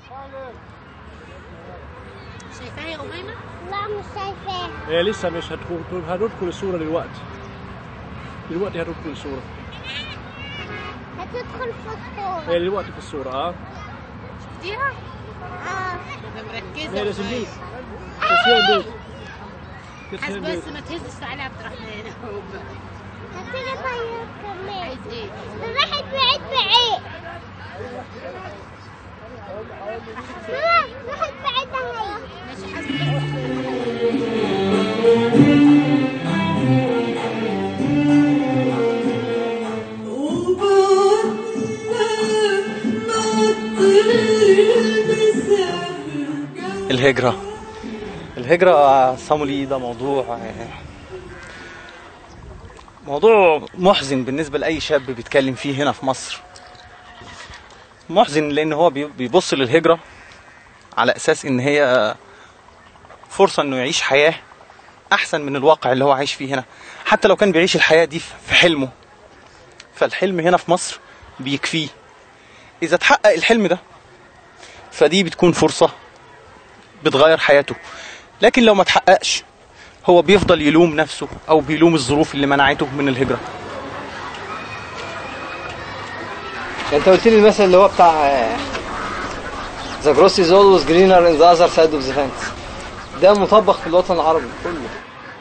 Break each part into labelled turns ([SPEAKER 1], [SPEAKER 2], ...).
[SPEAKER 1] شايفاها يا أميمة؟
[SPEAKER 2] لا مش شايفاه
[SPEAKER 3] هي لسه مش هتدخل هندخل الصورة دلوقتي دلوقتي هندخل الصورة
[SPEAKER 2] هتدخل في الصورة
[SPEAKER 3] هي دلوقتي في الصورة اه
[SPEAKER 1] شفتيها؟
[SPEAKER 2] اه
[SPEAKER 1] أنا مركزة
[SPEAKER 3] هي لازم
[SPEAKER 1] معاك.
[SPEAKER 3] بيت تسير بيت
[SPEAKER 1] حاسس
[SPEAKER 3] تسير بيت
[SPEAKER 1] بس ما تهزش علي عبد الرحمن
[SPEAKER 2] هتيجي طيب كمان
[SPEAKER 1] عايز ايه؟
[SPEAKER 2] راحت بعيد بعيد ماما راحت بعيد اهي
[SPEAKER 1] ماشي حاسس بس
[SPEAKER 4] الهجرة الهجرة صامولي ده موضوع موضوع محزن بالنسبة لأي شاب بيتكلم فيه هنا في مصر محزن لأن هو بي- بيبص للهجرة على أساس إن هي فرصة إنه يعيش حياة أحسن من الواقع اللي هو عايش فيه هنا حتى لو كان بيعيش الحياة دي في حلمه فالحلم هنا في مصر بيكفيه إذا تحقق الحلم ده فدي بتكون فرصة بتغير حياته لكن لو ما تحققش هو بيفضل يلوم نفسه او بيلوم الظروف اللي منعته من الهجره
[SPEAKER 5] انت قلت لي المثل اللي هو بتاع ذا جروس از اولويز جرينر ان ذا اذر سايد اوف ذا فence ده مطبق في الوطن العربي كله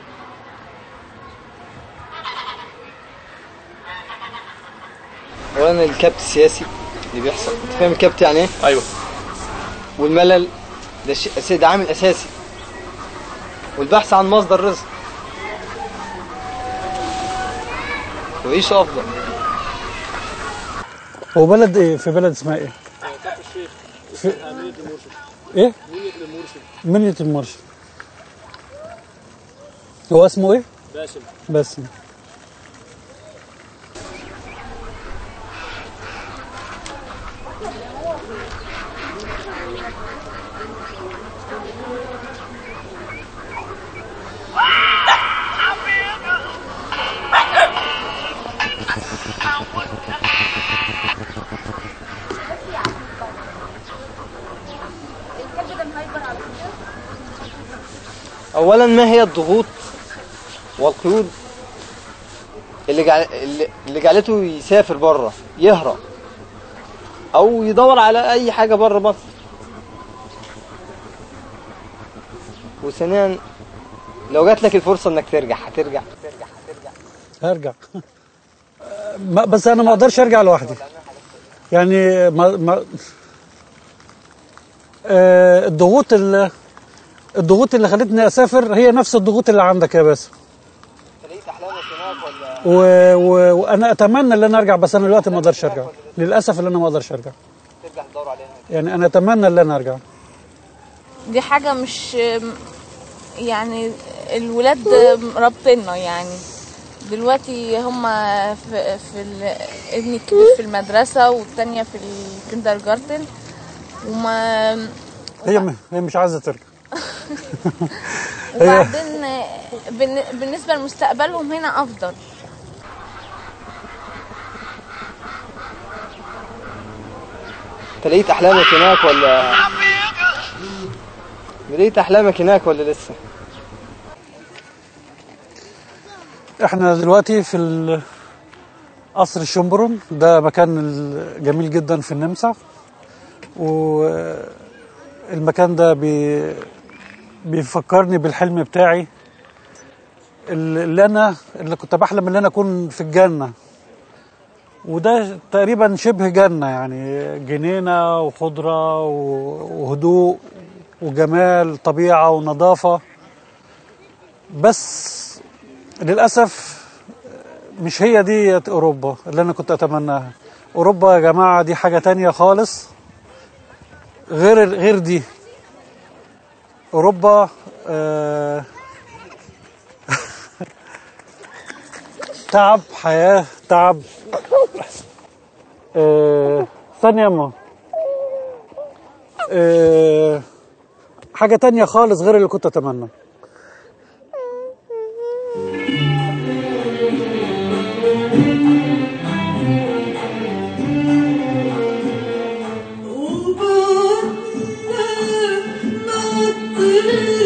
[SPEAKER 5] اولا الكبت السياسي اللي بيحصل انت فاهم الكبت يعني ايه؟
[SPEAKER 4] ايوه
[SPEAKER 5] والملل ده شيء أساسي- ده عامل اساسي والبحث عن مصدر رزق وعيش افضل
[SPEAKER 6] هو بلد ايه في بلد اسمها ايه في ايه منية المرشد هو اسمه ايه
[SPEAKER 3] باسم
[SPEAKER 6] باسم
[SPEAKER 5] اولا ما هي الضغوط والقيود اللي جعل... اللي- اللي جعلته يسافر بره يهرب او يدور على اي حاجه بره مصر وثانيا لو جات لك الفرصه انك ترجع هترجع
[SPEAKER 6] هرجع ما بس انا ما اقدرش ارجع لوحدي يعني ما ما آه، الضغوط اللي الضغوط اللي خلتني اسافر هي نفس الضغوط اللي عندك يا باسم
[SPEAKER 5] لقيت احلامك هناك ولا
[SPEAKER 6] و... و... وانا اتمنى ان انا ارجع بس انا دلوقتي ما اقدرش ارجع للاسف ان انا ما اقدرش ارجع
[SPEAKER 5] ترجع تدور عليها
[SPEAKER 6] يعني انا اتمنى ان انا ارجع
[SPEAKER 7] دي حاجة مش يعني الولاد ربنا يعني دلوقتي هما في, في ال- ابني الكبير في المدرسة والتانية في الكندر جارتن وما
[SPEAKER 6] هي م... هي مش عايزه ترجع
[SPEAKER 7] وبعدين بالن- بالنسبة لمستقبلهم هنا أفضل
[SPEAKER 5] انت لقيت احلامك هناك ولا لقيت احلامك هناك ولا لسه
[SPEAKER 6] احنا دلوقتي في ال- قصر الشمبرون ده مكان ال- جميل جدا في النمسا والمكان ده بي بيفكرني بالحلم بتاعي اللي انا اللي كنت بحلم ان انا اكون في الجنه وده تقريبا شبه جنه يعني جنينه وخضره و- وهدوء وجمال طبيعه ونظافه بس للاسف مش هي دي اوروبا اللي انا كنت اتمناها اوروبا يا جماعه دي حاجه تانية خالص غير غير دي اوروبا آه تعب حياه تعب آه ثانيه يا ماما آه حاجه تانية خالص غير اللي كنت اتمناه
[SPEAKER 8] Thank